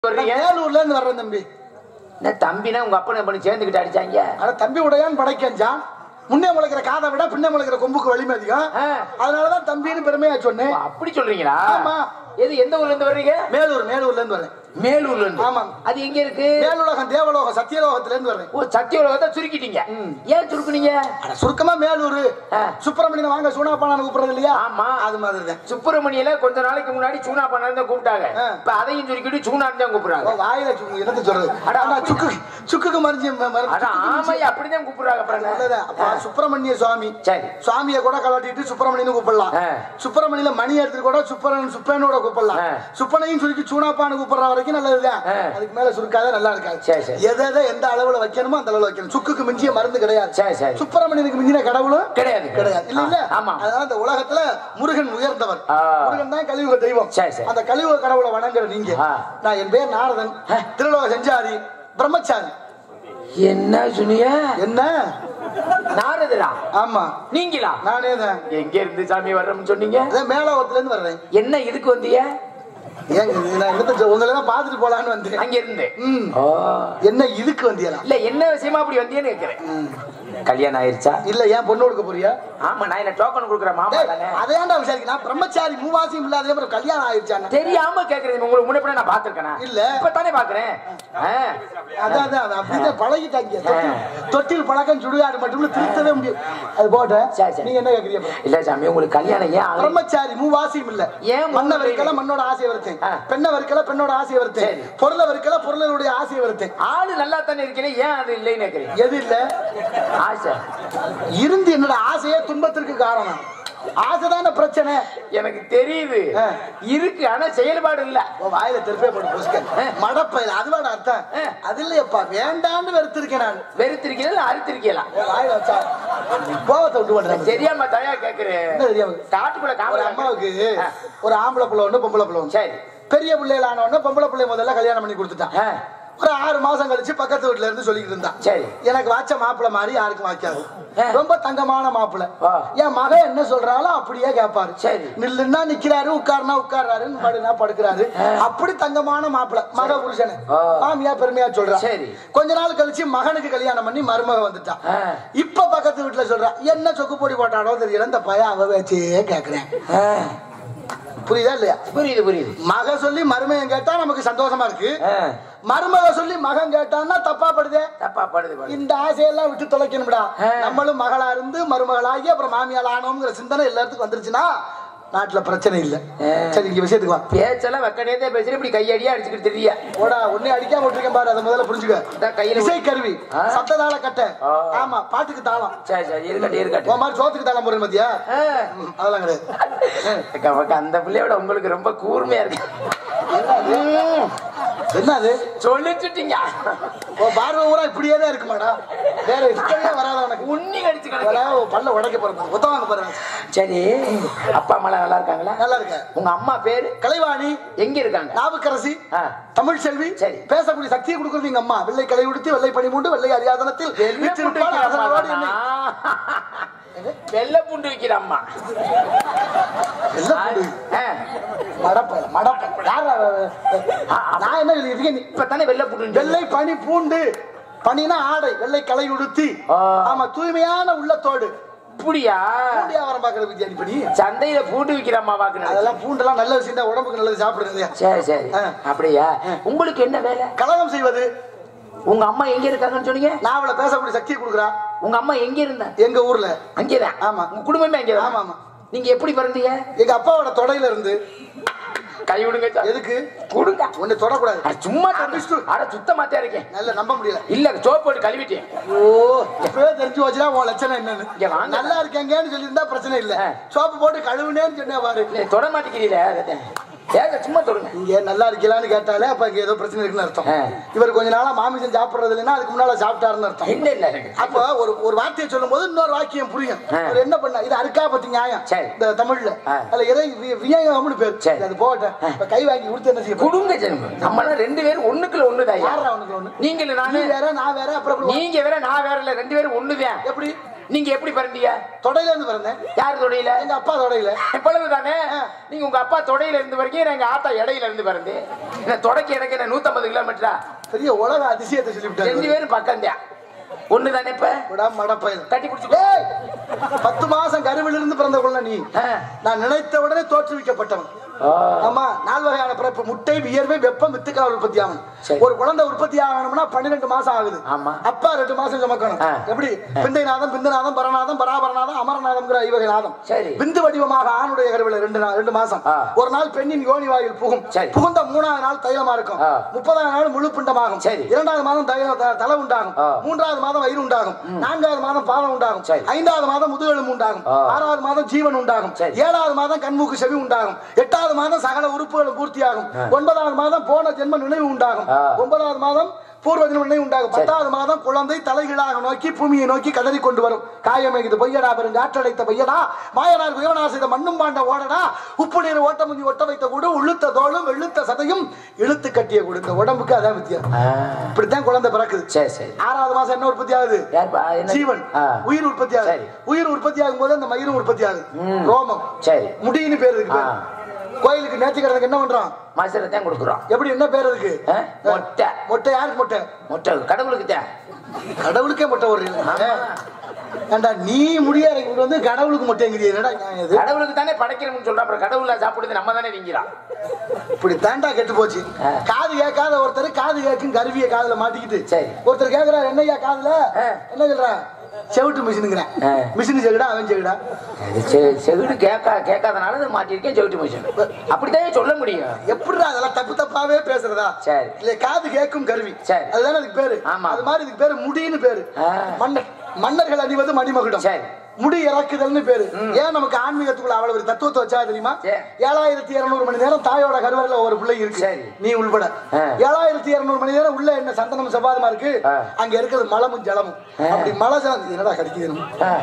வர்றீங்க வேலூர்ல இருந்து வர்றேன் தம்பி என்ன தம்பினா உங்க அப்பனை பண்ணி சேர்ந்துக்கிட்டு அடிச்சாங்க ஆனா தம்பி உடையான் படைக்கஞ்சான் முன்னே முளைக்கிற காதை விட பின்னே முளைக்கிற கொம்புக்கு வலிமை அதிகம் ஆ. அதனாலதான் தம்பின்னு பெருமையா சொன்னேன் அப்படி சொல்றீங்களா ஆமா. எது எந்த ஊர்ல இருந்து வர்றீங்க மேலூர் மேலூர்ல இருந்து வரேன் மேலூர்ல இருந்து ஆமாம். அது எங்க இருக்கு மேலுலகம் தேவலோகம் சத்தியலோகத்துல இருந்து வரேன் ஓ சத்திய உலகத்தை சுருக்கிட்டீங்க ஏன் சுருக்குனீங்க அட, சுருக்கமா மேலூர் ஆ. சுப்பிரமணியன் வாங்க சூனாப்பான கூப்பிடுறது இல்லையா ஆமா. அது மாதிரி தான் சுப்பிரமணியில கொஞ்ச நாளைக்கு முன்னாடி சூனா பண்ண தான் கூப்பிட்டாங்க ஆ. இப்ப அதையும் சுருக்கிட்டு சூனான்னு தான் கூப்பிடுறாங்க வாயில சுக்கு என்னத்த சொல்றது அட, ஆனா அப்படி- சுக்கு சுக்குக்கு மருந்து மருந்து- அதான் சுக்குக்கு மிஞ்சி- ஆமையா அப்படிதான் கூப்பிடுறாங்க அப்புறம் என்ன? நல்லதா. அப்ப சுப்பிரமணிய சுவாமி சரி. சுவாமியை கூட கலட்டிட்டு சுப்பிரமணியன் கூப்பிடலாம் ஆ. சுப்பிரமணியில மணி எடுத்துட்டு கூட சுப்பரன் சுப்பனோட கூப்பிடலாம் ஆ. சுப்பனையும் சுருக்கி சூனாப்பான்னு கூப்பிடுற வரைக்கும் நல்லதுதான் ஆ. அதுக்கு மேல சுருக்காத நல்லா இருக்காது சரி, சரி. எதை எதை எந்த அளவுல வைக்கணுமோ அந்த அளவுல வைக்கணும் சுக்குக்கு மிஞ்சிய மருந்து கிடையாது சரி, சரி. சுப்பிரமணியனுக்கு மிஞ்சின கடவுளும் கிடையாது கிடையாது இல்ல இல்ல ஆ, ஆமா அதனால இந்த உலகத்துல முருகன் உயர்ந்தவர் ஆ. முருகன் தான் கலியுக தெய்வம் சரி, சரி. அந்த கலியுக கடவுளை வணங்குற நீங்க ஆ. நான் என் பேர் நாரதன் திருலோக செஞ்சாரி பிரம்மச்சாரி என்ன சொன்னீங்க என்ன நாரதரா ஆமா நீங்களா நானே தான் எங்க இருந்து சாமி வர்றோம்னு சொன்னீங்க அதான் மேலோகத்துல இருந்து வர்றேன் என்ன இதுக்கு வந்தீங்க ஏங்க இது நான் என்னத்த சொ- உங்களை தான் பார்த்துட்டு போலான்னு வந்தேன் அங்க இருந்து ம். ஓ என்ன இதுக்கு வந்தியா இல்ல என்ன விஷயமா அப்படி வந்தீங்கன்னு கேக்குறேன் கல்யாணம் ஆயிருச்சா இல்ல ஏன் பொண்ணு கொடுக்க போறியா ஆமா நான் என்ன டோக்கன் கொடுக்குற மாமா டேய், தானே அதையாண்டா விசாரிக்க நான் பிரம்மச்சாரி மூவாசியும் இல்லாத அப்புறம் கல்யாணம் ஆயிடுச்சான்னு தெரியாம கேக்குறது உங்களுக்கு முன்ன நான் பாத்துருக்கேனா இல்ல. இப்ப தானே பாக்குறேன் ஆ. அதான் அதான் அது அப்படிதான் பழகிட்டாங்க தொட்டில் தொட்டில் பழக்கம் சுடுகாடு மட்டும் திருத்தவே முடியும் அது போட்ட சரி, சரி. நீங்க என்ன கேக்குறீங்க அப்புறம்? இல்ல சாமி உங்களுக்கு கல்யாணம் ஏன் ஆகல? பிரம்மச்சாரி மூவாசியும் இல்ல ஏன் மூணு மண்ண வரிக்கல தெரியல? மண்ணோட ஆசையை வருத்தேன் ஆ. பெண்ணை வரிக்கல பெண்ணோட ஆசையை வருத்தேன் சரி. பொருளை வரிக்கல பொருளுடைய ஆசையை வருத்தேன் ஆளு நல்லா தானே இருக்கிறேன் ஏன் அது இல்லைன்னு கேக்குறீங்க எது இல்ல ஆசை இருந்து என்னோட ஆசையே துன்பத்திற்கு காரணம் ஆசைதான பிரச்சனை எனக்கு தெரியுது ஆ. இருக்கு ஆனா செயல்பாடு இல்ல உன் வாயில திருப்பே போட்டு புசுக்க மடப்பையில அதுவாட அர்த்தம் ஆ. அது இல்லையப்பா வேண்டான்னு வெறுத்திருக்கேன் நான் வெறுத்திருக்கீங்களா இல்ல அறுத்திருக்கீங்களா உன் வாயில வச்சா கோவத்தை விட்டு பண்றேன் தெரியாம தயா கேக்குறேன் என்ன தெரியாம காட்டுக்குள்ள ஒரு காமரா அம்மாவுக்கு ஒரு ஆம்பளை பிள்ளை ஒண்ணு பொம்பளை பிள்ளை ஒண்ணு சரி பெரிய பிள்ளைகள் ஆன உடனே பொம்பளை பிள்ளை முதல்ல கல்யாணம் பண்ணி கொடுத்துட்டான் ஆ. ஒரு ஆறு மாசம் கழிச்சு பக்கத்து வீட்டுல இருந்து சொல்லிக்கிட்டு இருந்தான் சரி. எனக்கு வாச்ச மாப்பிள்ளை மாதிரி யாருக்கும் வாய்க்காது ஆ. ரொம்ப தங்கமான மாப்பிள்ளை ஆ. என் மகன் என்ன சொல்றாளோ அப்படியே கேட்பாரு சரி. நில்லுன்னா நிக்கிறாரு உட்காருனா உட்கார்றாரு படுனா படுக்கிறாரு அப்படி தங்கமான மாப்பிள்ளை மக புருஷனு ஆ. மாமியா பெருமையா சொல்றா சரி. கொஞ்ச நாள் கழிச்சு மகனுக்கு கல்யாணம் பண்ணி மருமக வந்துட்டான் ஆ. இப்ப பக்கத்து வீட்டுல சொல்றா என்ன சொக்கு பொடி போட்டானோ தெரியல இந்த பையன் அவ வச்சே கேக்குறேன் ஆ. புரியுதா இல்லையா புரியுது புரியுது மக சொல்லி மருமகன் கேட்டா நமக்கு சந்தோஷமா இருக்கு ஆ. மருமக சொல்லி மகன் கேட்டான்னா தப்பா படுதே தப்பா படுது படுது. இந்த ஆசையெல்லாம் விட்டு தொலைக்கணும்டா ஆ. நம்மளும் மகளா இருந்து மருமகளாகி அப்புறம் மாமியால் ஆனோங்கிற சிந்தனை எல்லாத்துக்கும் வந்துருச்சுன்னா நாட்டுல பிரச்சனை இல்ல ஆ. சரி இங்க விஷயத்துக்கு வா பேச்செல்லாம் வெக்கனே தான் பேசுறேன் இப்படி கையடியா அடிச்சுக்கிட்டு தெரிய போடா ஒன்னே அடிக்காம விட்டுருக்கேன் பாரு அதை முதல்ல புரிஞ்சுக்க இதான் கையில இசை கருவி ஆ. சத்ததாள கட்டை ஆ. ஆமா பாட்டுக்கு தாளம் சரி சரி இருக்கட்டும் இருக்கட்டும் உன் மாதிரி சோத்துக்கு தாளம் போடுறேன் மத்தியா ஆ. ம், அதெல்லாம் கிடையாது அக்கா, அக்கா, அந்த பிள்ளையோட உங்களுக்கு ரொம்ப கூர்மையா இருக்கு ம். என்ன அது சொல்லிச்சுட்டீங்க உன் பார்வை ஊரா இப்படியே தான் இருக்குமாடா வேற இருக்கவே வராத உனக்கு உண்ணி கடிச்சு கிடக்கு வேற பல்ல உடைக்க போறேன் ஒத்தவாங்க பாருங்க சரி அப்பா அம்மா நல்லா இருக்காங்களா நல்லா இருக்க உங்க அம்மா பேரு கலைவாணி எங்க இருக்காங்க நாவுக்கரசி ஆ. தமிழ் செல்வி சரி. பேசக்கூடிய சக்தியை கொடுக்குறது எங்க அம்மா வெள்ளை கலை உடுத்தி வெள்ளை பனி மூண்டு வெள்ளை அறியாதனத்தில் வெள்ளை பூண்டு வீற்றிருப்பாள் விக்கிற அதனோடு அம்மா என்னை- வெள்ளை பூண்டு விக்கிற அம்மா வெள்ளை பூண்டு. ஆ. மடப்ப மடப்ப யாரா அவ? நான் என்ன இருக்கேன் இப்பதானே வெள்ளை பூண்டு வெள்ளை பனி பூண்டு பனினா ஆடை வெள்ளை கலை உடுத்தி ஆ. ஆமா தூய்மையான உள்ளத்தோடு இப்படியா பூண்டி வியாபாரம் பாக்குற வித்யா நீ பண்ணி சந்தையில பூண்டு விக்கிற அம்மா பாக்குறேன் அதெல்லாம் பூண்டெல்லாம் நல்ல விஷயம் தான் உடம்புக்கு நல்லது சாப்பிடுறது சரி சரி ஆ. அப்படியா உங்களுக்கு என்ன வேலை கலகம் செய்வது உங்க அம்மா எங்க இருக்காங்கன்னு சொன்னீங்க நான் அவளை பேசக்கூடிய சக்தியை கொடுக்குறா உங்க அம்மா எங்க இருந்தா எங்க ஊர்ல அங்கேதான் ஆமா. உங்க குடும்பமே அங்கேதான் ஆமா, ஆமா. நீங்க எப்படி பிறந்தீங்க எங்க அப்பாவோட தொடையில இருந்து கை விடுங்க சார். எதுக்கு கொடுங்க ஒண்ணு தொடக்கூடாது அட, சும்மா அடிச்சுட்டு. தொடு. அட சுத்தமாத்தே இருக்கேன் நல்ல நம்ப முடியல இல்ல சோப்பு போட்டு கழுவிட்டேன் ஓ இப்பவே தெரிஞ்சு வச்சுனா உன் லட்சணம் என்னன்னு இங்க வாங்க. நல்லா இருக்கேங்கன்னு சொல்லியிருந்தா பிரச்சனை இல்ல ஆ. சோப்பு போட்டு கழுவுனேன்னு சொன்னே பாரு இல்ல தொட மாட்டேங்கிறீல அதான். ஏங்க சும்மா தொடுங்க இங்க நல்லா இருக்கலான்னு கேட்டாலே அப்ப இங்க ஏதோ பிரச்சனை இருக்குன்னு அர்த்தம் ஆ. இவர் கொஞ்ச நாளா மாமிசம் சாப்பிடுறது இல்லைன்னா அதுக்கு முன்னால சாப்பிட்டாருன்னு அர்த்தம் இல்ல இல்ல இல்ல. அப்ப ஒரு ஒரு வார்த்தையை சொல்லும் போது இன்னொரு வாக்கியம் புரியும் ஆ. அவர் என்ன பண்ணா இது அருக்கா பத்தி நியாயம் சரி. இந்த தமிழ்ல ஆ. அதுல இறை வி- வியங்கம்னு பேர் சரி. அது போகட்டும் இப்ப கை வாங்கி கொடுத்து என்ன செய்ய போறோம்? குடுங்க ஜென்மம் நம்மளாம் ரெண்டு பேரும் ஒண்ணுக்குள்ள ஒண்ணுதான் யார்ரா உனக்கு ஒண்ணு நீங்களும் நீ நானு வேற நான் வேற அப்புறம் எப்படி நீங்க வேற நான் வேற இல்ல ரெண்டு பேரும் ஒண்ணுதான் எப்படி நீங்க எப்படி பிறந்தீங்க தொடையில இருந்து பிறந்தேன் யார் தொடையில எங்க அப்பா தொடையில இவ்வளவுதானே நீங்க உங்க அப்பா தொடையில இருந்த வரைக்கும் நான் எங்க ஆத்தா இடையில இருந்து பிறந்து என்ன தொடக்கி இடக்க என்ன நூத்தம்பது கிலோமீட்டரா பெரிய உலக அதிசயத்தை ரெண்டு சொல்லிவிட்டாரு பேரும் பக்கம் தான் ஒண்ணு தானே இப்ப விடாம மடப்பயல் கட்டி குடிச்சு ஏய், பத்து மாசம் கருவில் இருந்து பிறந்த குள்ள நீ நான் நினைத்த உடனே தோற்றுவிக்கப்பட்டவன் ஆமா நால் வகையான பிறப்பு முட்டை வியர்வை வெப்பம் வித்துக்கால் உற்பத்தி ஆகணும் சரி. ஒரு குழந்தை உற்பத்தி ஆகணும்னா பன்னிரெண்டு மாசம் ஆகுது ஆமா. அப்பா ரெண்டு மாசம் சுமக்கணும் ஆ. எப்படி பிந்தை நாதம் பிந்து நாதம் பரநாதம் பராபரநாதம் அமரநாதம்ங்கிற ஐவகை நாதம் சரி. பிந்து வடிவமாக ஆணுடைய கருவில ரெண்டு நா- ரெண்டு மாசம் ஆ. ஒரு நாள் பெண்ணின் யோனி வாயில் புகும் சரி. புகுந்த மூணாவது நாள் தைலமா இருக்கும் ஆ. முப்பதாம் நாள் முழு பிண்டமாகும் சரி. இரண்டாவது மாதம் தைல த- தலை உண்டாகும் ஆ. மூன்றாவது மாதம் வயிறு உண்டாகும் நான்காவது மாதம் பாதம் உண்டாகும் சரி. ஐந்தாவது மாதம் முதுகெலும்பு உண்டாகும் ஆ. ஆறாவது மாதம் ஜீவன் உண்டாகும் சரி. ஏழாவது மாதம் கண்மூக்கு செவி உண்டாகும் எட்டாவது மாதம் சகல உறுப்புகளும் பூர்த்தியாகும் ஒன்பதாவது மாதம் போன ஜென்ம நினைவு உண்டாகும் ஆ. ஒன்பதாவது மாதம் பூர்வ ஜென்ம நினைவு உண்டாகும் பத்தாவது மாதம் குழந்தை தலைகீழாக நோக்கி பூமியை நோக்கி கதறி கொண்டு வரும் காயமைக்குது பொய்யடா பெரும் காற்றடைத்த பொய்யடா மாயனார் குயவனார் செய்த மண்ணும் பாண்ட ஓடடா உப்பு நீர் ஓட்ட முஞ்சி ஒட்ட வைத்த கூடு உளுத்த தோளும் வெளுத்த சதையும் இழுத்து கட்டிய கூடு இந்த உடம்புக்கு அதான் வித்தியாசம் இப்படித்தான் குழந்தை பிறக்குது சரி சரி ஆறாவது மாசம் என்ன உற்பத்தி ஆகுது யாருப்பா என்ன ஜீவன் ஆ. உயிர் உற்பத்தி ஆகுது சரி. உயிர் உற்பத்தி ஆகும் போது அந்த மயிரும் உற்பத்தி ஆகுது ம். ரோமம் சரி முடின்னு பேர் இருக்கு பேரு. ஆ. கோயிலுக்கு நேர்த்திக்கிறதுக்கு என்ன பண்றான் மசரை தான் கொடுக்குறோம் எப்படி என்ன பேர் இருக்கு ஆ? மொட்டை. மொட்டை யாருக்கு மொட்டை முட்டை கடவுளுக்கு தான் கடவுளுக்கே மொட்டை ஒரு ஆமா. ஏண்டா நீ முடிய இறக்கி வந்து கடவுளுக்கு மொட்டைங்கிறிய என்னடா நியாயம் இது கடவுளுக்கு தானே படைக்கிறோம்னு சொல்றோம் அப்புறம் கடவுள சாப்பிடுறது நம்ம தானே வீங்கிறான் இப்படி தாண்டா கெட்டு போச்சு ஆ. காது கேட்காத ஒருத்தர் காது கேட்கும் கருவியை காதுல மாட்டிக்கிட்டு சரி. ஒருத்தர் கேக்குறாரு என்னய்யா காதுல ஆ. என்ன சொல்ற செவிட்டு மிஷினுங்கிறேன் ஆ. மிஷின் செவிடா அவன் செவிடா அது செ- செவிடு கேட்கா கேட்காதனால அதை மாட்டிருக்கேன் செவிட்டு மிஷின் அப்படித்தான் சொல்ல முடியும் எப்படிடா அதெல்லாம் தப்பு தப்பாவே பேசுறதா சரி. இல்ல காது கேட்கும் கருவி சரி. அதுதானே அதுக்கு பேரு ஆமா. அது மாதிரி இதுக்கு பேரு முடின்னு பேரு ஆ. மன்னர் மன்னர்கள் அணிவது மணிமகுடம் சரி. முடி இறக்குதல்னு பேரு ஏன் நமக்கு ஆன்மீகத்துக்குள்ள அவ்வளவு ஒரு தத்துவத்தை வச்சா தெரியுமா சரி. ஏழாயிரத்தி இருநூறு மணி நேரம் தாயோட கருவறையில ஒரு பிள்ளை இருக்கு சரி. நீ உள்பட ஆ. ஏழாயிரத்தி இருநூறு மணி நேரம் உள்ள என்ன சந்தனம் செவ்வாதமா இருக்கு ஆ. அங்க இருக்கிறது மலமும் ஜலமும் ஆ. அப்படி மலை ஜலம் இது என்னடா கடிக்குது ஆ.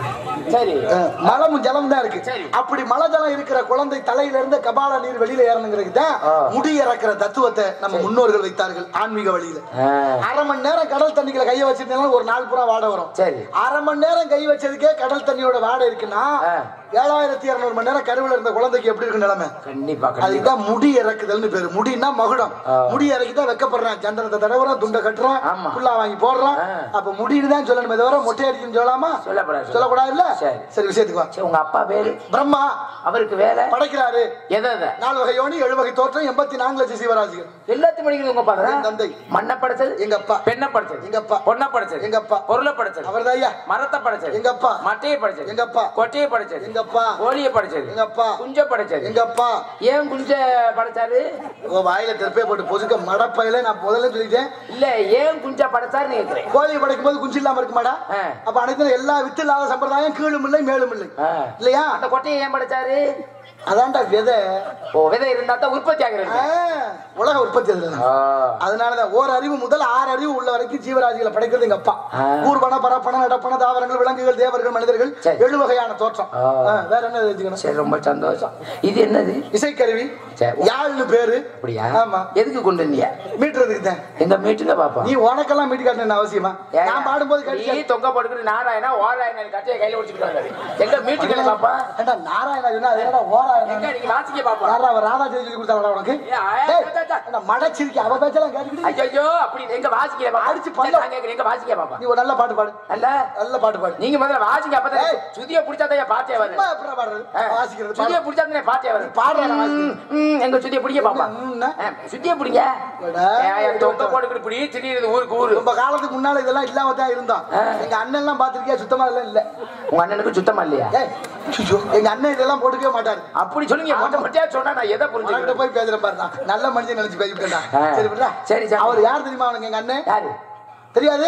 சரி அஹ் மலமும் ஜலம் தான் இருக்கு சரி. அப்படி மலை ஜலம் இருக்கிற குழந்தை தலையில இருந்து கபால நீர் வெளியில ஏறணுங்கிறது தான் ஆ. முடி இறக்குற தத்துவத்தை நம்ம முன்னோர்கள் வைத்தார்கள் ஆன்மீக வழியில ஆ. அரை மணி நேரம் கடல் தண்ணிக்குள்ள கைய வச்சிருந்தா ஒரு நாள் பூரா வாடை வரும் சரி. அரை மணி நேரம் கை வச்சதுக்கே கடல் தண்ணியோட வாடை இருக்குன்னா ஆ. ஏழாயிரத்தி இருநூறு மணி நேரம் கருவில இருந்த குழந்தைக்கு எப்படி இருக்கு நிலைமை கண்டிப்பா கண்டிப்பா அதுக்குதான் முடி இறக்குதல்னு பேரு முடின்னா மகுடம் ஆ. முடி இறக்கி தான் வைக்கப்படுறான் சந்தனத்தை தடவுறான் துண்டை கட்டுறான் ஆமா. புல்லா வாங்கி போடுறான் ஆ. அப்ப முடின்னு தான் சொல்லணுமே தவிர மொட்டை அடிக்கணும்னு சொல்லலாமா சொல்லக்கூடாது. சொல்லக்கூடாது இல்ல சரி. சரி விஷயத்துக்கு வா சரி உங்க அப்பா பேரு பிரம்மா அவருக்கு வேலை படைக்கிறாரு எதை எதை நாலு வகை யோனி ஏழு வகை தோற்றம் எண்பத்தி நான்கு லட்சம் சிவராஜிகள் எல்லாத்தையும் படிக்கிறது உங்க அப்பா என் தந்தை. மண்ணை படைச்சது எங்க அப்பா பெண்ணை படைச்சது எங்க அப்பா. பொண்ணை படைச்சது எங்க அப்பா. பொருளை படைச்சது அவர்தான் ஐயா மரத்தை படைச்சது எங்க அப்பா. மட்டையை படைச்சது எங்க அப்பா. கொட்டையை படைச்சது எங்க அப்பா. கோழியை படைச்சது எங்க அப்பா. குஞ்ச படைச்சது எங்க அப்பா ஏன் குஞ்ச படைச்சாரு உன் வாயில தெருப்பே போட்டு பொசுக்க மடப்பையில நான் முதல்ல சொல்லிட்டேன் இல்ல ஏன் குஞ்ச படைச்சாருன்னு கேக்குறேன் கோழியை படைக்கும் போது குஞ்சு இல்லாம இருக்குமாடா ஆ. அப்ப அனைத்து எல்லா வித்து இல்லாத சம்பிரதாயம் கீழும் இல்லை மேலும் இல்லை ஆ. இல்லையா அந்த கொட்டையை ஏன் படைச்சாரு அதான்டா விதை ஓ விதை இருந்தா தான் உற்பத்தி ஆ, ஆகிறது உலக உற்பத்தி அதுல அதனாலதான் ஓர் அறிவு முதல் ஆறு அறிவு உள்ள வரைக்கும் ஜீவராசிகளை படைக்கிறது எங்க அப்பா ஆ. ஊர்வன பரப்பன நடப்பன தாவரங்கள் விலங்குகள் தேவர்கள் மனிதர்கள் சரி. ஏழு வகையான தோற்றம் ஆ. ஆ, வேற என்ன தெரிஞ்சுக்கணும் சரி ரொம்ப சந்தோஷம் இது என்னது இசைக்கருவி சரி. யாழ்னு பேரு அப்படியா ஆமா எதுக்கு கொண்டு வந்தீங்க மீட்டுறதுக்கு தான் எங்க மீட்டுங்க பாப்பா நீ உனக்கெல்லாம் மீட்டு காட்டணும் அவசியமா ஏன்? நான் பாடும்போது நீ கட்டி தொங்க போட்டுக்கிட்டு நாராயணா ஓராயணா கட்டையை கையில வச்சுக்கிட்டாங்க எங்க மீட்டுக்கல பாப்பா ஏண்டா நாராயணா சொன்னா அது என்னடா ஓராயணா எங்க நீங்க வாசிக்க பாப்பா யாரா அவ ராதா சொல்லி கொடுத்தாங்களா உனக்கு ஏய், ஆ, டேய், டா, டா. என்ன மடச்சிருக்கி அவ பேச்செல்லாம் கேட்டுக்கிட்டு ஐயோ அப்படி எங்க வாசிக்க பாப்பா அடிச்சு பல்ல- நான் கேக்குறேன், எங்க வாசிக்க பாப்பா நீ ஒரு நல்ல பாட்டு பாடு அல்ல நல்ல பாட்டு பாடு நீங்க முதல்ல வாசிக்க அப்பதான் ஏய். சுதிய புடிச்சாதான் பாத்தே வருது சும்மா எப்படிடா பாடுறது வாசிக்கிறது சுதிய பாடு. புடிச்சாதான் பாத்தே வருது பாடுறா, நான் ம், ம், எங்க சுதிய பிடிக்க பாப்பா ம், ம்னா? ஆ, சுதிய பிடிங்க எடா, ஏன் தொங்க போட்டுக்கிட்டு இப்படி திடீர்னு ஊருக்கு ஊரு ரொம்ப காலத்துக்கு முன்னால இதெல்லாம் இல்லாம தான் இருந்தான் ஆ. எங்க அண்ணன் எல்லாம் பாத்திருக்கியா சுத்தமா எல்லாம் இல்ல உங்க அண்ணனுக்கு சுத்தமா இல்லையா ஏய், சுச்சோ, எங்க அண்ணன் இதெல்லாம் போட்டுக்கவே மாட்டாரு அப்படி சொல்லுங்க மொட்டை மொட்டையா சொன்னா நான் எதை உனக்கிட்ட புரிஞ்சுக்கிறேன் போய் பேசுற பாரு நான் நல்ல மனுஷன் நினைச்சு பேசிவிட்டேன்டா ஆ. சரி விடுடா சரி, சரி. அவர் யார் தெரியுமா அவனுக்கு எங்க அண்ணன் யாரு தெரியாது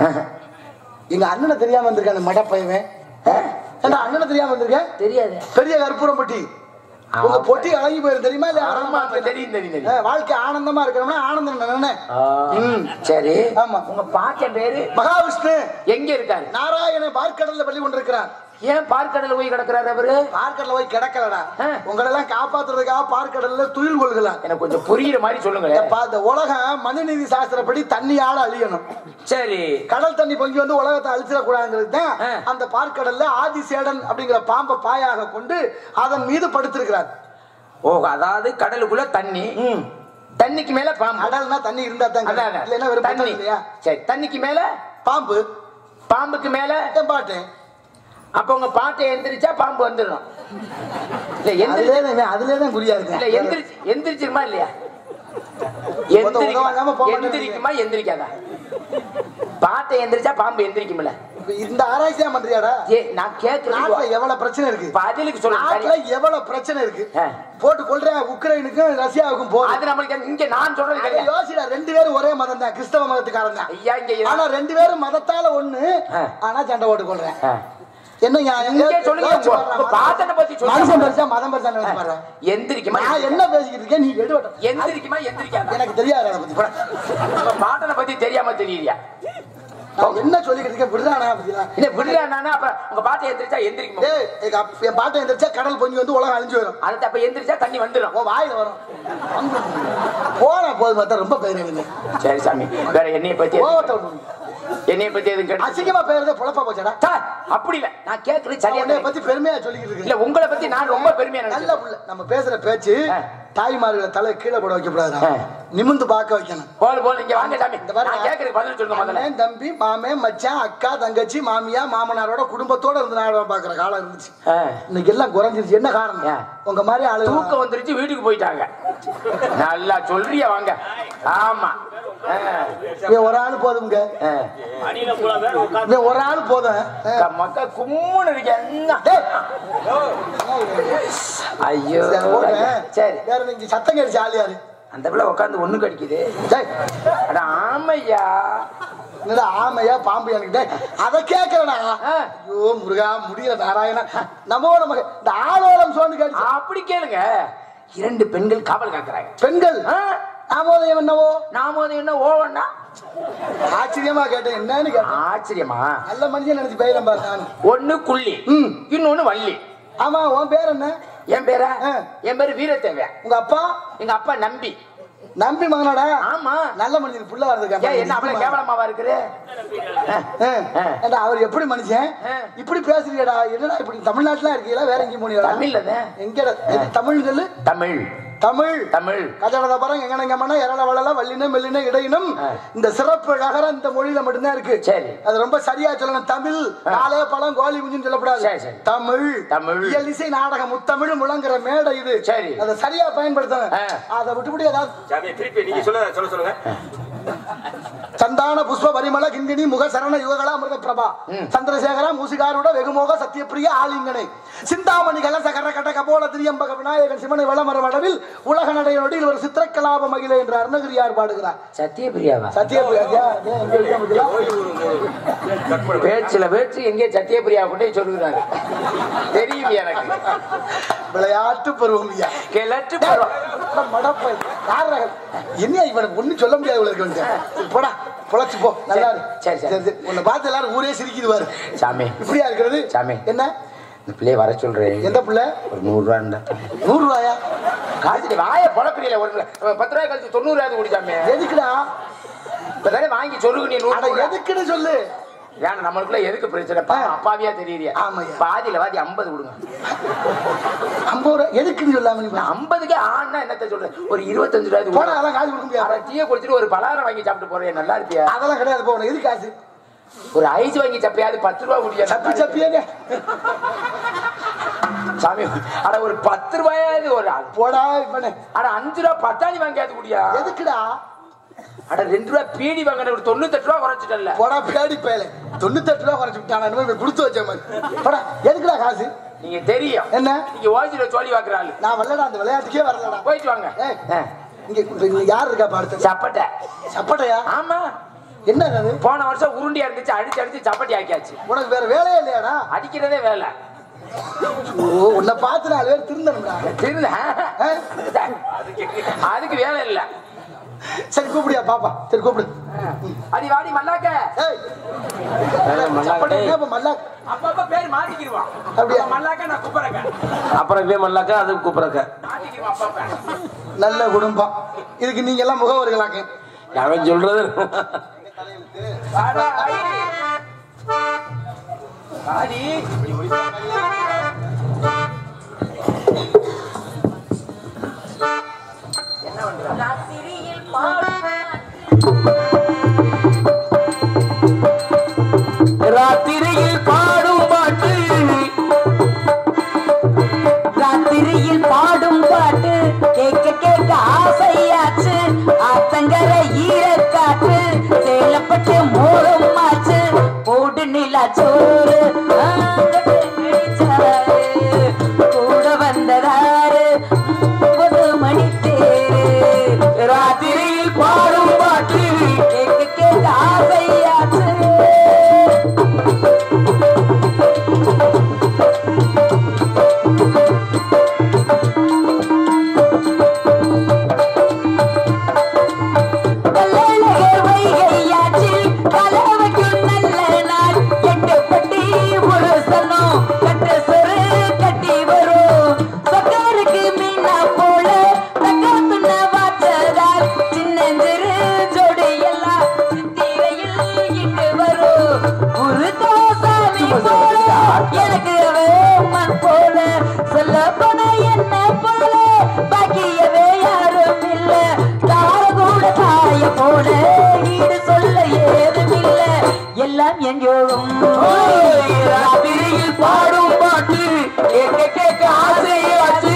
எங்க அண்ணனை தெரியாம வந்திருக்கான் அந்த மடப்பையவன் ஏண்டா அண்ணனை தெரியாம வந்திருக்கேன் தெரியாது பெரிய கற்பூரம் பொட்டி உங்க பொட்டி அழகி போயிரு தெரியுமா இல்லையா ஆமா, தெரியும், தெரியும், தெரியும். ஆ, வாழ்க்கை ஆனந்தமா இருக்கணும்னா ஆனந்தம் நானே ம். சரி ஆமா. உங்க பாட்டன் பேரு மகாவிஷ்ணு எங்க இருக்காரு நாராயண பார்க்கடல்ல பள்ளி கொண்டிருக்கிறார் ஏன் பார்க்கடல போய் கிடக்குறாரு அவரு பார்க்கடல போய் கிடக்கலடா ஆ. உங்களெல்லாம் காப்பாத்துறதுக்காக பார்க்கடல்ல துயில் கொள்கலாம் எனக்கு கொஞ்சம் புரியுற மாதிரி சொல்லுங்களேன் ஏப்பா, இந்த உலகம் மனுநீதி சாஸ்திரப்படி தண்ணியால அழியணும் சரி கடல் தண்ணி பொங்கி வந்து உலகத்தை அழிச்சிடக்கூடாதுங்கிறது தான் ஆ. அந்த பார்க்கடல்ல ஆதிசேடன் அப்படிங்கிற பாம்பை பாயாக கொண்டு அதன் மீது படுத்திருக்கிறார் ஓ அதாவது கடலுக்குள்ள தண்ணி ம் தண்ணிக்கு மேல பாம்பு கடல்னா தண்ணி இருந்தா தான் அதான், அதான். இல்லைன்னா வெறும் தண்ணி பத்தல் இல்லையா சரி தண்ணிக்கு மேல பாம்பு பாம்புக்கு மேல என் பாட்டு அப்ப உங்க பாட்டை எந்திரிச்சா பாம்பு வந்துடும் இல்ல எந்திரி அதுலயே தான் அதுலயே தான் குறியா இல்ல இருக்கு எந்திரிச்சு எந்திரிச்சிருமா இல்லையா உதவ இல்லாம போக எந்திரிக்குமா மாட்டேங்குது. எந்திரிக்குமா எந்திரிக்காதா பாட்டை எந்திரிச்சா பாம்பு எந்திரிக்கும்ல இப்ப இந்த ஆராய்ச்சியா பண்றியாடா ஏ நான் கேக்குறது நாட்டுல எவ்வளவு பிரச்சனை இருக்கு பதிலுக்கு சொல்லுங்க நாட்டுல சரியா? எவ்வளவு பிரச்சனை இருக்கு ஆ. போட்டு கொள்றேன் உக்ரைனுக்கும் ரஷ்யாவுக்கும் போகுது அது நம்மளுக்கு இங்க நான் சொல்றது அதை கிடையாது யோசிடா ரெண்டு பேரும் ஒரே மதம் தான் கிறிஸ்தவ மதத்துக்காரன் தான் ஐயா இங்க ஆனா ரெண்டு பேரும் மதத்தால ஒண்ணு ஆ. ஆனா சண்டை போட்டு கொள்றேன் ஆ. என்ன நியாயம்? இங்கே சொல்லுங்க, யோசிச்சு உங்க- பாருடா, உங்க பாட்டனை பத்தி சொல்லுங்க. மனுஷன் பெருசா மதம் பெருசா நினைச்சு பாரு எந்திரிக்குமா நான் என்ன பேசிக்கிட்டு இருக்கேன் நீ எடுவட்டும் எந்திரிக்குமா எந்திரிக்காதா எனக்கு தெரியாது அதை பத்தி போடா. உங்க பாட்டனை பத்தி தெரியாம தெரியலையா நான் என்ன சொல்லிக்கிட்டு இருக்கேன் விடுறானா அப்படின்னா இல்ல விடுறா நானா அப்ப உங்க பாட்டை எந்திரிச்சா எந்திரிக்குமா ஏய் எங்க அப்~ என் பாட்டை எந்திரிச்சா கடல் பொங்கி வந்து உலகம் அழிஞ்சு வரும் அடுத்து அப்ப எந்திரிச்சா தண்ணி வந்துடும் உன் வாயில வரும் வந்து போனா போது பார்த்தா ரொம்ப பெயர் சரி சாமி வேற என்னைய பத்தி எதுவும் கோவத்தை விட்டு என்னைய பத்தி எதுவும் கேட்டு அசிங்கமா பேருதே பொழப்பா போச்சடா சார், அப்படி இல்ல நான் கேக்குறது சரியா உன்னைய பத்தி பெருமையா சொல்லிக்கிட்டு இல்ல இருக்கு உங்களை பத்தி நான் ரொம்ப பெருமையா நல்ல நினைச்சேன் புள்ள நம்ம பேசுற பேச்சு ஆ. தாய்மார்களை தலை கீழே போட வைக்க கூடாது ஆ. நிமிந்து பார்க்க வைக்கணும் போல போல இங்க வாங்க சாமி இந்த பாருங்க. நான் கேக்குறது பதில் சொல்லுங்க முதல்ல அண்ணன், தம்பி மாமன் மச்சான் அக்கா தங்கச்சி மாமியா மாமனாரோட குடும்பத்தோட இருந்து நாடகம் பாக்குற காலம் இருந்துச்சு ஆ. இன்னைக்கு எல்லாம் குறைஞ்சிருச்சு என்ன காரணம் ஏன்? உங்க மாதிரி ஆளு தூக்கம் வந்துருச்சு வீட்டுக்கு போயிட்டாங்க நல்லா சொல்றிய வாங்க ஆமா ஆ. இவன் ஒரு ஆள் போதுங்க ஆ. இவன் ஒரு ஆள் போதும் ஆ. அக்கா, மக்கா கும்முன்னு இருக்கு என்ன? டேய், ஐயோ சரி, போடுறேன். சரி வேற நீங்க சத்தம் கடிச்சு ஆள் யாரு அந்த பிள்ளை உட்காந்து ஒண்ணு கடிக்குது டேய், அட ஆமையா என்னடா ஆமையா பாம்பு எனக்கு டேய், அத கேட்கறடா ஆ. ஐயோ முருகா முடியல நாராயணா நம்ம நமக்கு இந்த ஆலோலம் சோண்டு கடிச்சு அப்படி கேளுங்க இரண்டு பெண்கள் காவல் காக்குறாங்க பெண்கள் ஆ? ஆமோதயம் என்னவோ நாம அது என்ன ஓவன்னா ஆச்சரியமா கேட்டேன் என்னன்னு கேட்டேன் ஆச்சரியமா நல்ல மனுஷன் நினைச்சு பயிரம் பாரு நான் ஒண்ணு குள்ளி ம். இன்னொன்னு வள்ளி ஆமா உன் பேர் என்ன என் பேரா ஆ. என் பேரு வீரத்தேவ உங்க அப்பா எங்க அப்பா நம்பி நம்பி மகனாடா ஆமா நல்ல மனுஷன் புள்ள ஏன் என்ன அவ்வளவு வருது கேவலமாவா இருக்குது அவர் எப்படி மனுஷன் ஆ. இப்படி பேசுறீடா என்னடா இப்படி தமிழ்நாட்டுல இருக்கீங்களா வேற எங்கேயும் போனீங்களா தமிழ்ல தான் எங்கடா எது தமிழ் சொல்லு தமிழ் தமிழ் தமிழ் கஜடத பரம் எங்கனங்கம்மனா எரள வளல வல்லின மெல்லின இடையினம் ஆ. இந்த சிறப்பு நகரம் இந்த மொழியில மட்டும்தான் இருக்கு சரி. அது ரொம்ப சரியா சொல்லணும் தமிழ் நாளே பழம் கோழி குஞ்சுன்னு சொல்லக்கூடாது சரி, சரி. தமிழ் தமிழ். இயல் இசை நாடகம் முத்தமிழ் முழங்குற மேடை இது சரி. அதை சரியா பயன்படுத்தணும் ஆ. அதை விட்டுவிட்டு ஏதாவது சாமி திருப்பி நீங்க சொல்ல சொல்ல சொல்லுங்க சந்தான புஷ்ப பரிமள கிங்கினி முக சரண யுககளா அமிர்த பிரபா சந்திரசேகர மூசிகாரோட வெகுமோக சத்தியப்பிரிய ஆலிங்கனை சிந்தாமணி கலச கர கட்ட கபோல திரியம்பக விநாயகன் சிவனை வளமர வடவில் உலக நடைய நொடியில் ஒரு சித்திரக்கலாப மகிழ என்ற அருணகிரியார் பாடுகிறார் சத்தியபிரியாவா சத்தியப்பிரியா ஏன், எங்க இருக்கா பாத்தீங்களா? பேச்சுல பேச்சு எங்கே சத்தியபிரியா கொண்டே சொல்லுகிறாரு தெரியும் எனக்கு விளையாட்டு பருவம் ஐயா கிளட்டு பருவம். அட மடப்பை. யார் ரகம்? என்ன இவனுக்கு ஒண்ணும் சொல்ல முடியாது இவளுக்கு வந்து. சரி, போடா பொழைச்சு போ நல்லா இரு. சரி, சரி. சரி, சரி. உன்னை பார்த்து எல்லாரும் ஊரே சிரிக்குது பாரு சாமி இப்படியா இருக்கிறது சாமி. என்ன இந்த பிள்ளைய வர சொல்றேன் எந்த பிள்ளை ஒரு நூறு ரூபா இருந்தா நூறு ரூபாயா காசு வாய பொழப்பிடியில ஒரு நிமிஷம். பத்து ரூபாய் கழிச்சு தொண்ணூறு ரூபாய் குடிச்சாமே எதுக்குடா இப்பதானே வாங்கி சொல்லுங்க நீ நூறு அட ரூபாய். எதுக்குன்னு சொல்லு ஏன்னா நம்மளுக்குள்ள எதுக்கு பிரச்சனை பாவம் ஆ. அப்பாவியா தெரியறியா ஆமாய்யா. பாதியில வாதி ஐம்பது கொடுங்க ஐம்பது ரூபா எதுக்குன்னு சொல்லாம நீ பா. ஐம்பதுக்கு ஆனா என்னத்த சொல்றேன் ஒரு இருபத்தஞ்சு ரூபாய் போடா அதெல்லாம் காசு கொடுக்க முடியாது அரை டீயை குடிச்சிட்டு ஒரு பலகாரம் வாங்கி சாப்பிட்டு போறேன் நல்லா இருப்பியா அதெல்லாம் கிடையாது போகணும் எது காசு ஒரு ஐஸ் வாங்கி சப்பையாவது பத்து ரூபா குடியா சப்பி சப்பியேங்க சாமி அட ஒரு பத்து ரூபாயாவது ஒரு ஆள் போடா இப்பனே அட அஞ்சு ரூபா பட்டாணி வாங்கியாவது குடியா எதுக்குடா அட ரெண்டு ரூபா பீடி வாங்கின ஒரு தொண்ணூத்தெட்டு ரூபா குறைச்சிட்டல போடா பேடி பேல தொண்ணூத்தெட்டு ரூபா குறைச்சு விட்டானா இனிமே கொடுத்து வச்ச மாதிரி போடா எதுக்குடா காசு நீங்க தெரியும் என்ன நீங்க ஓசில சோழி வாக்குற ஆளு நான் வரலடா அந்த விளையாட்டுக்கே வரலடா போயிட்டு வாங்க ஏய், ஆ. இங்க இங்க யார் இருக்கா பாடுத்து சப்பட்டை சப்பட்டையா ஆமா என்ன அது போன வருஷம் உருண்டியா இருந்துச்சு அடிச்சு அடிச்சு சப்பட்டி ஆக்கியாச்சு உனக்கு வேற வேலையே இல்லையாடா அடிக்கிறதே வேலை ஓ உன்னை பார்த்து நாலு பேர் திருந்தணும்டா திருந்த ஆ? அதுக்கு வேலை இல்ல சரி கூப்பிடியா பாப்பா சரி கூப்பிடு அடி வாடி மல்லாக்க ஏய் சப்பட்டை என்ன இப்ப மல்லா அப்பப்ப பேர் மாத்திக்கிடுவான் அப்படியா? அப்ப மல்லாக்க நான் கூப்பிடுறேங்க அப்புறம் இப்பயே மல்லாக்கா அது கூப்பிடுறக்க மாத்திக்கிடுவான் அப்பப்ப நல்ல குடும்பம் இதுக்கு நீங்க எல்லாம் முகவர்களாக்கு அவன் சொல்றது அட, அடி. அடி. ராத்திரியில் பாடுவான் ராத்திரியில் பாடும் பாட்டு ராத்திரியில் பாடும் பாட்டு கேட்க கேட்க ஆசையாச்சு ஆத்தங்கர ஈரக்காற்று சேலப்பட்டு மோகம் ஆச்சு போடு நிலா சோறு ஆங்கட்டு நெடுஞ்சாறு. கூட வந்ததாரு ஒன்பது மணி தேரு ராத்திரியில் பாடும் பாட்டு கேட்க கேட்க ஆசையாச்சு கல்லழகர் வைகையாற்றில் கலவைக்கும் நல்ல நாள் எட்டுப்பட்டி புருஷனும் கட்டு சொரு கட்டி வரும் சொக்கருக்கு மீனா போல தக்க துண்ண வாச்சதால் சின்னஞ்சிறு ஜோடி எல்லாம் சித்திரையில் இட்டு வரும் ஒரு தோசாமி போல எனக்கு வேமன் போல சொல்ல போன என்ன போல பாக்கியவே யாரும் இல்ல தார கூட தாய போல ஈடு சொல்ல ஏதும் இல்ல எல்லாம் எங்கோகும் ஓய், ராத்திரியில் பாடும் பாட்டு கேட்க கேட்க ஆசையாச்சு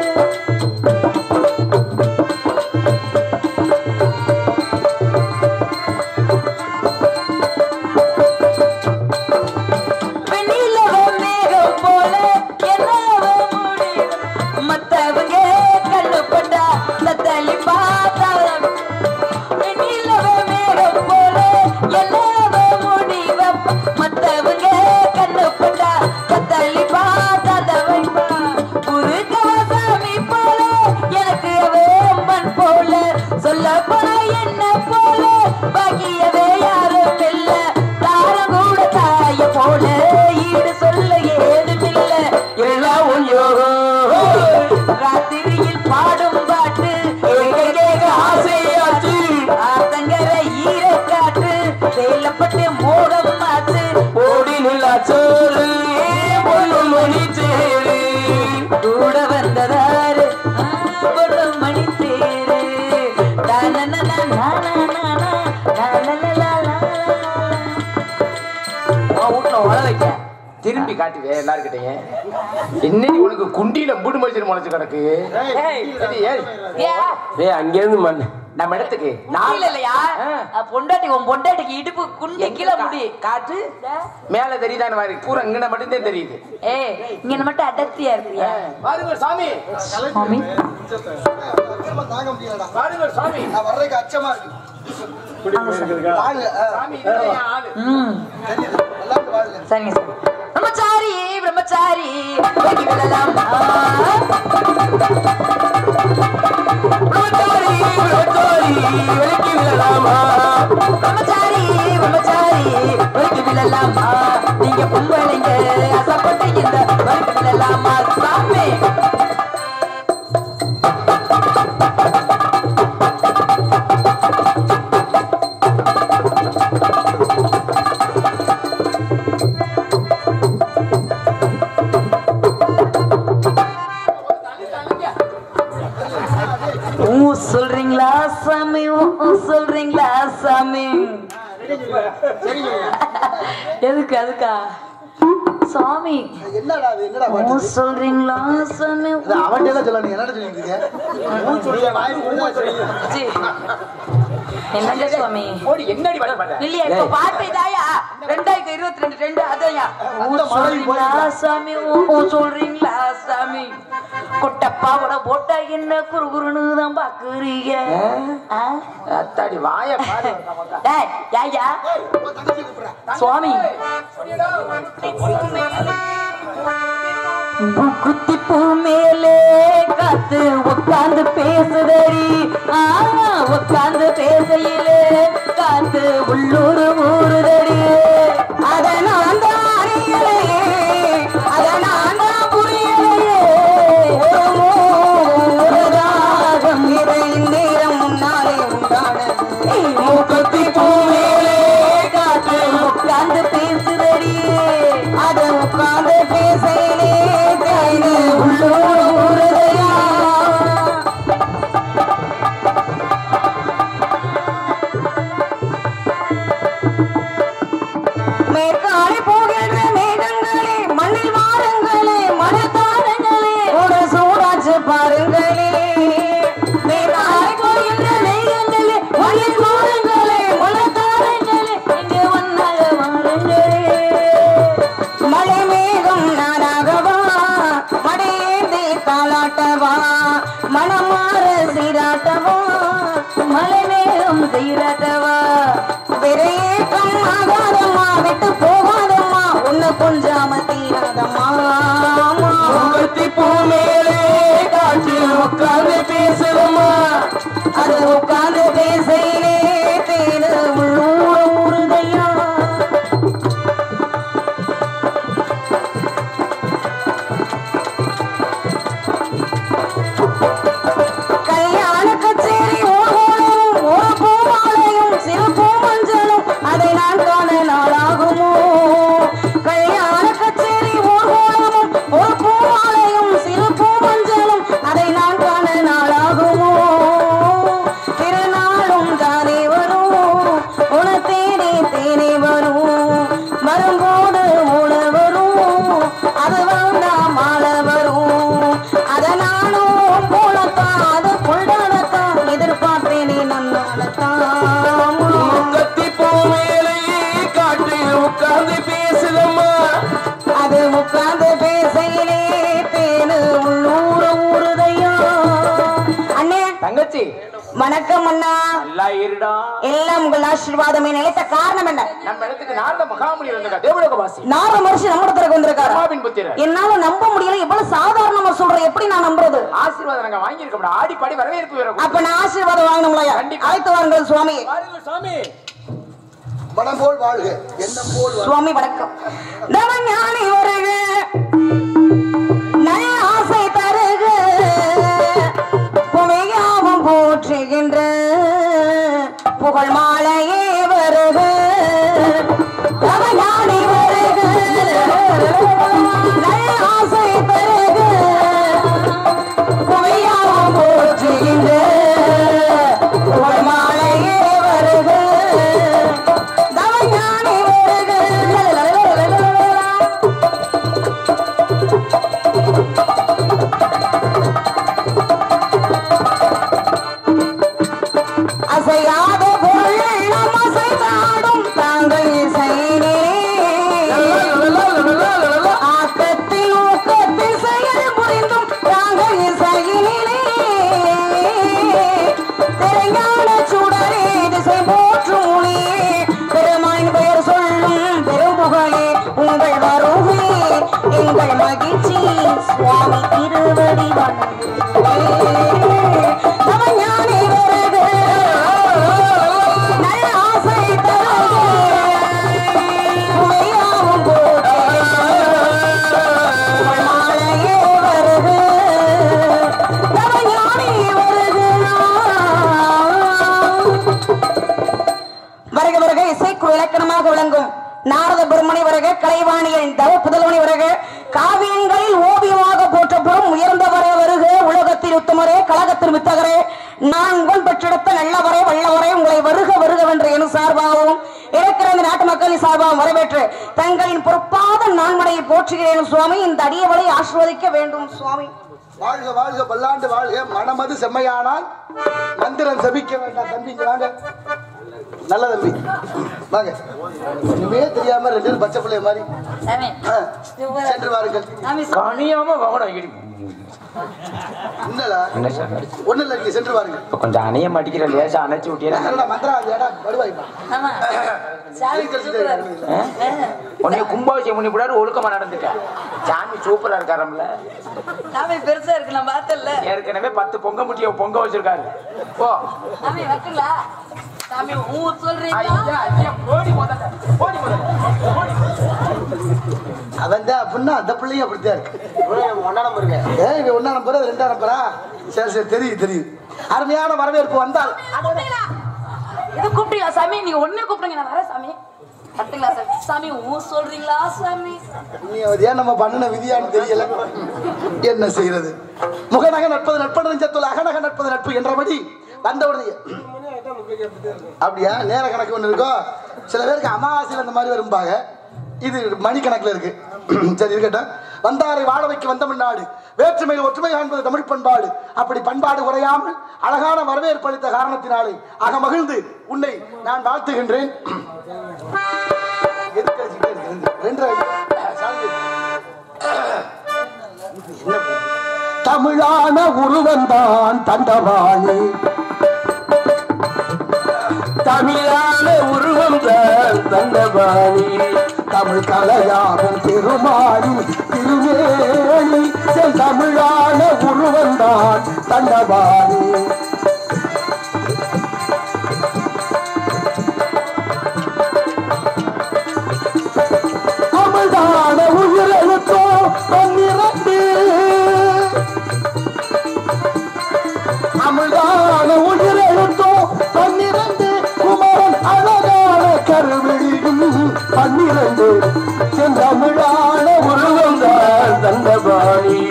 வெண்ணிலவ மேகம் போல என்னவ முடியும் மத்தவங்க கண்ணு பட்டா தத்தளி பார்த்தா வெண்ணிலவ மேகம் போல என்னவ முடிவம் மத்தவங்க கண்ணு பட்டா தத்தளி பார்த்தா வைப்பா ஒரு கவசாமி போல எனக்கு வேம்பன் போல சொல்ல போனா என்ன போல பாக்கியவே யாரும் இல்ல தாரம் கூட தாய போல ஈடு சொல்ல ஏதும் இல்ல எல்லாம் உன் யோகம் ராத்திரியில் பாடும் பாட்டு கேட்க கேட்க ஆசையாச்சு ஆத்தங்கர ஈரக்காற்று சேலப்பட்டு மோகம் ஆச்சு ஓடி நிலா சோறு பொண்ணு மணி சேரு கூட வந்ததாரு ஆ, ஒரு மணி தேரு டானனனா, நானானானா, டானலலலலலலலா. உன் வீட்டுல உழ வைக்க திரும்பி காட்டுவே எல்லாருக்கிட்டையும் என்னடி உனக்கு குண்டியில மூடு மனுஷன் முளைச்சு கிடக்கு ஏய், இது ஏய், ஏன்? ஏய் அங்கேருந்து மண் நம்ம இடத்துக்கு இல்ல இல்லையா ஆ. அஹ் பொண்டாட்டி உன் பொண்டாட்டிக்கு இடுப்பு குண்டி கீழே முடி காட்டு மேல தெரியுதான மாதிரி பூரா இங்கன மட்டும்தான் தெரியுது ஏ இங்க மட்டும் அடர்த்தியா இருக்கியா பாருங்க சாமி மாமி அச்சமா தாங்க முடியலடா பாருங்க சாமி நான் வர்றதுக்கு அச்சமா இருக்கு வாங்க ஆ, சாமி இதுதான் என் ஆளு ம் தெரியுது எல்லாரும் வாங்க சரிங்க சார் பிரம்மச்சாரி பிரம்மச்சாரி போய்க்கு விழலாம் பிரம்மச்சாரி, பிரம்மச்சாரி, விலக்கி விழலாமா பிரம்மச்சாரி பிரம்மச்சாரி போய்க்கு விழலாமா நீங்க பொம்பளைங்க அசப்பட்டு இந்த போய்க்கு விழலாமா சாமி ஊ சொல்றீங்களா சாமி ஊ சொல்றீங்களா சாமி எதுக்கு அதுக்கா சாமி என்னடா அது என்னடா ஊ பாட்டு சொல்றீங்களா சாமி இது அவன்கிட்ட எல்லாம் சொல்ல நீ என்னடா சொல்லிட்டு இருக்க சி. என்னங்க சுவாமி போடி என்னடி பண்ண மாட்டேன் இல்லையா இப்ப பாட்டு இதாயா ரெண்டாயிரத்தி இருபத்தி ரெண்டு ரெண்டு அதையா ஊ அந்த மழை சொல்றீங்களா சாமி ஊ ஊ சொல்றீங்களா சாமி கொட்டப்பாவோட போட்டா என்ன குறுகுறுன்னு தான் பாக்குறீங்க ஆ? அத்தாடி வாய பாரு டேய், யாயா தங்கச்சி கூப்பிடுறேன் சுவாமி குத்தி பூ மேலே காத்து உட்கார்ந்து பேசுதடி ஆ உட்கார்ந்து பேசையிலே காத்து உள்ளூர் ஊறுதடி அத நான் தான் அறியலையே அத நான் தான் புரியலையே ஒரு ராகம் இது இந்நேரம் முன்னாலே உண்டானது மூக்குத்தி பூ மேலே காத்து உட்கார்ந்து பேசுதடி அத உட்கார்ந்து பேசையிலே கைது உள்ளூர் ஊறுதையா அள்ளி வாருங்களே மலத்தாருங்களே இங்க வந்தாங்க வாருங்களே மழை மேகம் நானாகவா மடையேந்தி தாளாட்டவா மனமாற சீராட்டவா மலை மேகம் சீராட்டவா விரையேற்றம் ஆகாதம்மா விட்டு போகாதம்மா உன்னை கொஞ்சாம தீராதம்மா முகத்தி பூ மேலே காற்றில் உட்கார்ந்து பேசுறமா அது உட்கார்ந்து பேசையிலே தேனு உள்ளூர ஊறுதையா கல்யாண கச்சேரி ஓடும் ஒரு பூமாலையும் சிறு பூமஞ்சளும் அதை நான் காண நாளாகுமோ கல்யாண கச்சேரி ஊர்வலமும் ஒரு பூமாலையும் சிறு பூமஞ்சளும் அதை நான் காண நாளாகுமோ திருநாளும் தானே வரும் உன தேனே தேனே வரும் வரும்போது உண வரும் அது வேண்டாம் மாலை வரும் அத நானும் போலத்தான் அது புல்டானத்தான் எதிர்பார்த்தேனே நன்னாலத்தான் முகத்தி பூ மேலே காற்றில் உட்கார்ந்து பேசுதம்மா அது உட்கார்ந்து பேசையிலே தேனு உள்ளூர ஊறுதையா அண்ணே தங்கச்சி வணக்கம் அண்ணா நல்லா இருடா எல்லாம் உங்கள் ஆசீர்வாதமே நிலைத்த காரணம் என்ன நம்ம இடத்துக்கு நாரத மகாமுனி வந்திருக்கா தேவலோக வாசி நாலு வருஷம் நம்மிடத்திற்கு வந்திருக்காரு அம்மாவின் புத்திரர் என்னால நம்ப முடியல இவ்வளவு சாதாரணமா சொல்ற எப்படி நான் நம்புறது ஆசீர்வாதம் நாங்க வாங்கியிருக்கோம் ஆடி பாடி வரவேற்பு வேற அப்ப நான் ஆசீர்வாதம் வாங்கணும்லையா கண்டிப்பா. அழைத்து வாருங்கள் சுவாமி சாமி மனம் போல் வாழ்க எண்ணம் போல் வாழ்க. சுவாமி வணக்கம் தவஞானி வருக நல்ல ஆசை தருக புமையாவும் போற்றுகின்ற புகழ் மாலையே வருக தவஞானி வருக நல்ல ஆசை தருக புமையாவும் போற்றுகின்ற புகழ் மாலையே வருக தவஞானி வருக அசையாத பொருள் அசைதாடும் தாங்கள் இசையினே ஆக்கத்தில் ஊக்கத்தில் செயல் புரிந்தும் தாங்கள் இசையினே தெரிஞான சுடரே திசை போற்றும் ஒளியே பெருமாயின் பெயர் சொல்லும் பெரும்புகழே உங்கள் வருகை எங்கள் மகிழ்ச்சி சுவாமி திருவடி வணங்குகிறேன் வருக நல்ல ஆசை தருகையாவும் போதே மாலையே வருக தவஞானி வருக வருக வருக இசைக்குழு இலக்கணமாக விளங்கும் நாரத பெருமணி வருக கலைவாணியின் தவ புதல்வனி வருக காவியங்களில் ஓவியமாக போற்றப்படும் உயர்ந்தவரே வருக உலகத்தில் உத்தமரே கழகத்தில் வித்தகரே நான் உங்கள் பெற்றெடுத்த நல்லவரே வல்லவரே உங்களை வருக வருகவென்று என் சார்பாகவும் இருக்கிற இந்த நாட்டு மக்களின் சார்பாகவும் வரவேற்று தங்களின் பொறுப்பாத நான்மடையை போற்றுகிறேன் சுவாமி இந்த அடியவளை ஆசிர்வதிக்க வேண்டும் சுவாமி வாழ்க வாழ்க பல்லாண்டு வாழ்க மனமது செம்மையானால் மந்திரம் செபிக்க வேண்டாம் தம்பி இங்க வாங்க நல்ல தம்பி வாங்க ஒண்ணுமே தெரியாம ரெண்டு பேரும் பச்சை பிள்ளைய மாதிரி சாமி ஆ, சென்று வாருங்கள் சாமி கனியாம வாங்கணும் இடி என்னடா என்ன சார் ஒண்ணு இல்ல நீங்க சென்று வாருங்கள் இப்ப கொஞ்சம் அணைய மாட்டிக்கிற லேசா அணைச்சு விட்டியா என்னடா மந்திரம் அது இடம் வருவாய்ப்பா ஆமா சாமி கூப்பிடுறாரு. உன்னை கும்பாபிஷேகம் பண்ணி கூடாது ஒழுக்கமா நடந்துட்ட சாமி சூப்பரா இருக்காரம்ல சாமி பெருசா இருக்கு நான் பார்த்தல ஏற்கனவே பத்து பொங்க முட்டிய பொங்க வச்சிருக்காரு ஓ சாமி வைக்கலா சாமி ஊ சொல்றீங்களா ஐயா ஐயா போடி முதல்ல போடி முதல்ல அவன் தான் அப்படின்னா அந்த பிள்ளையும் அப்படித்தான் இருக்கு ஒன்னா நம்பருங்க ஏ இவன் ஒன்னா நம்பர் அது ரெண்டா நம்பரா சரி சரி தெரியுது தெரியுது அருமையான வரவேற்பு வந்தால் கூப்பிட்டீங்களா? இது கூப்பிட்டீங்களா சாமி நீங்க ஒண்ணே கூப்பிடுங்க நான் வரேன் சாமி கட்டுங்களா சாமி சாமி ஊ சொல்றீங்களா சாமி நீ அது ஏன் நம்ம பண்ணின விதியான்னு தெரியல என்ன செய்யறது முகநக நட்பது நட்பு நெஞ்சத்துள் அகநக நட்பது நட்பு என்றபடி வந்த உடனே அப்படியா நேர கணக்கு ஒன்று இருக்கோ சில பேருக்கு அமாவாசையில் அந்த மாதிரி வரும்பாங்க இது மணி கணக்குல இருக்கு சரி இருக்கட்டும் வந்தாரை வாழ வைக்க வந்த நாடு வேற்றுமையில் ஒற்றுமை காண்பது தமிழ் பண்பாடு அப்படி பண்பாடு உரையாமல் அழகான வரவேற்பு அளித்த காரணத்தினாலே அகமகிழ்ந்து உன்னை நான் வாழ்த்துகின்றேன் எதுக்கு அடிச்சுக்கிட்டே இருக்கிறது? ரெண்டு சாமி. தமிழான உருவந்தான் தண்டவாணி தமிழான உருவம் தான் தண்டபாணி தமிழ் கலையாகும் திருமாலி திருவேணி தமிழான உருவந்தான் தண்டவாணி தமிழ்தான உயிரெழுத்தோ பன்னிரண்டு தமிழ்தான உயிரெழுத்தோ பன்னிரண்டு குமரன் அழகான கருவிழியும் பன்னிரண்டு செந்தமிழான உருவம் தான் தண்டபாணி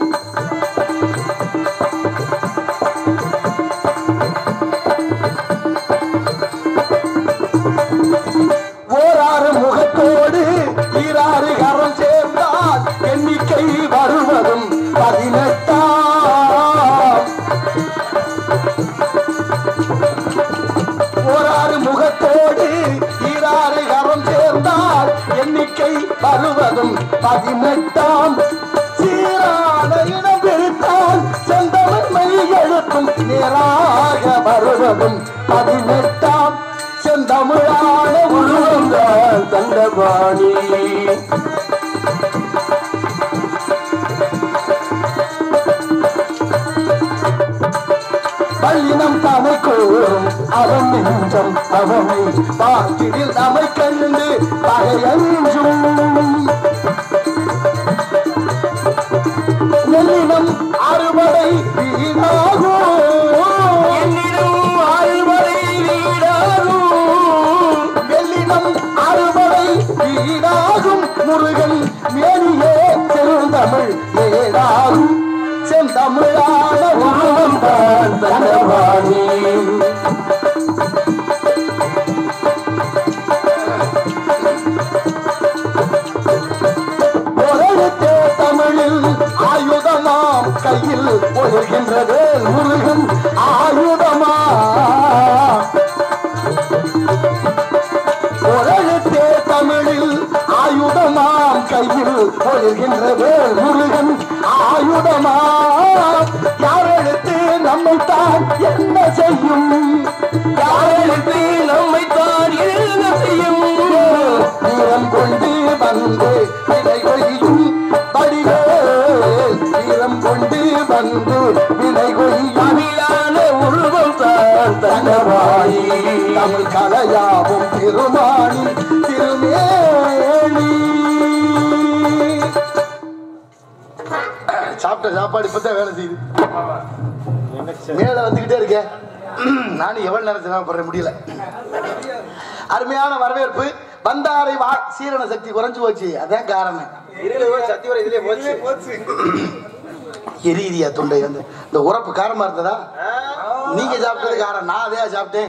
ஓராறு முகத்தோடு ஈராறு கரம் சேர்ந்தால் எண்ணிக்கை வருவதும் பதினெட்டாம் ஓராறு முகத்தோடு ஈராறு கரம் சேர்ந்தால் எண்ணிக்கை வருவதும் பதினெட்டாம் சீரான இடம் பிரித்தால் செந்தமிழ்மை எழுத்தும் நேராக வருவதும் பதினெட்டாம் செந்தமிழான உருவம் தான் தண்டபாணி பள்ளினம் தமை கூறும் அவன் நெஞ்சம் அவனை பார்க்கிடில் தமை கண்டு பகையஞ்சும் நெல்லினம் அறுவடை வீணாகும் என்னிடம் ஆழ்வரை வீடாகும் வெள்ளினம் அறுவடை வீணாகும் முருகன் மேனியே செந்தமிழ் ஏடாகும் செந்தமிழான உருவம் தான் தண்டவாணி ஒரழுத்தே தமிழில் ஆயுதமாம் கையில் ஒழுகின்றது முருகன் ஆயுதமா ஒரழுத்தே தமிழில் ஆயுதமாம் கையில் ஒழுகின்றது முருகன் ஆயுதமா யார் எழுத்து நம்மைத்தான் என்ன செய்யும் யார் எழுத்து நம்மை தான் என்ன செய்யும் வீரம் கொண்டு வந்து விதை கொய்யும் படிவேல் வீரம் கொண்டு வந்து விதை கொய்யும் தமிழான உருவம் தான் தண்டபாணி தமிழ் கலையாவும் திருமாணி திருமேனி சாப்பிட்ட சாப்பாடு இப்பதான் வேலை செய்யுது மேல வந்துகிட்டே இருக்கேன் நானும் எவ்வளவு நேரத்தில் படுற முடியல அருமையான வரவேற்பு வந்தாரை வா சீரண சக்தி குறைஞ்சு போச்சு அதான் காரணம் எரியுதியா தொண்டை வந்து இந்த உரப்பு காரமா இருந்ததா நீங்க சாப்பிட்டது காரம் நான் அதே சாப்பிட்டேன்